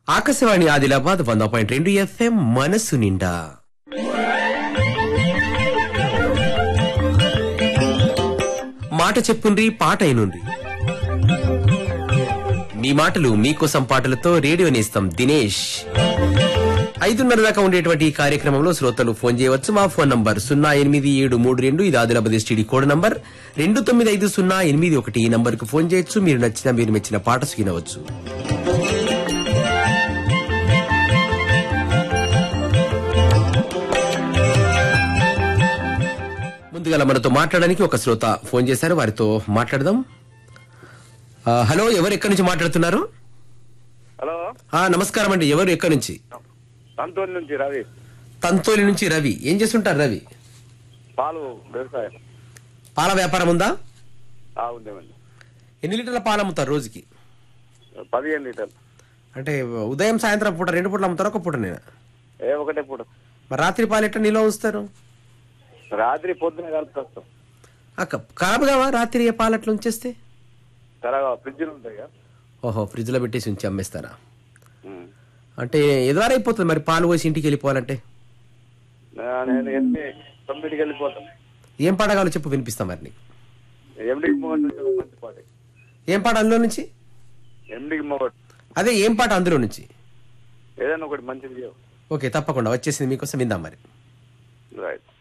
ఆకాశవాణి ఆదిలాబాద్ వంద పాయింట్ రెండు ఎఫ్ఎం మనసు నిండా మాట చెప్పుండ్రి పాట అయినుండ్రి మీ మాటలు మీకోసం పాటలతో రేడియో నేస్తాం దినేష్ ఐదున్నర దాకా ఉండేటువంటి ఈ కార్యక్రమంలో శ్రోతలు ఫోన్ చేయవచ్చు మా ఫోన్ నంబర్ సున్నా ఎనిమిది ఏడు మూడు రెండు ఇది ఆదిలాబాద్ ఎస్టీడీ కోడ్ నంబర్ రెండు తొమ్మిది ఐదు సున్నా ఎనిమిది ఒకటి ఈ నంబర్ కు ఫోన్ చేయొచ్చు మీరు నచ్చిన మీరు మెచ్చిన పాట సుగినవచ్చు ముందుగా మనతో మాట్లాడడానికి ఒక శ్రోత ఫోన్ చేశారు వారితో మాట్లాడదాం ఆ, హలో ఎవరు ఎక్కడి నుంచి మాట్లాడుతున్నారు హలో ఆ, నమస్కారం అండి ఎవరు ఎక్కడి నుంచి సంతూర్ నుంచి రవి తంతోలి నుంచి రవి ఏం చేస్తుంటారు రవి పాలు వ్యవసాయం పాల వ్యాపారం ఉందా ఆ, ఉందేమండి ఎన్ని లీటర్ల పాలు అమ్ముతారు రోజుకి పదిహేను లీటర్లు అంటే ఉదయం సాయంత్రం పూట రెండు పూటలు అమ్ముతారు ఒక పూట నేను ఏ ఒకటే పూట మరి రాత్రి పాలు ఎట్లా నిల్వ ఉంచుతారు రాత్రి పొద్దున కలుపుకొస్తాం అక్క ఖరాబ్ కావా రాత్రి ఏ పాలు అట్లా ఉంచేస్తే త్వరగా ఫ్రిడ్జ్లు ఉంటాయి కదా ఓహో ఫ్రిడ్జ్ లో పెట్టేసి ఉంచి అమ్మేస్తారా ఉమ్. అంటే ఎదురు అయిపోతుంది మరి పాలు పోసి ఇంటికి వెళ్ళిపోవాలంటే నా- నేను ఎన్ని తొమ్మిదికి వెళ్ళిపోతాం ఏం పాట కావాలో చెప్పు వినిపిస్తాం మరి నీకు ఎండికి మొగట్ నుంచి ఒక మంచి పాట ఏం పాట అందులో నుంచి ఎండికి మొగట్ అదే ఏం పాట అందులో నుంచి ఏదైనా ఒకటి మంచిది చెప్పు. ఓకే తప్పకుండా వచ్చేసింది మీకోసం విందాం మరి రైట్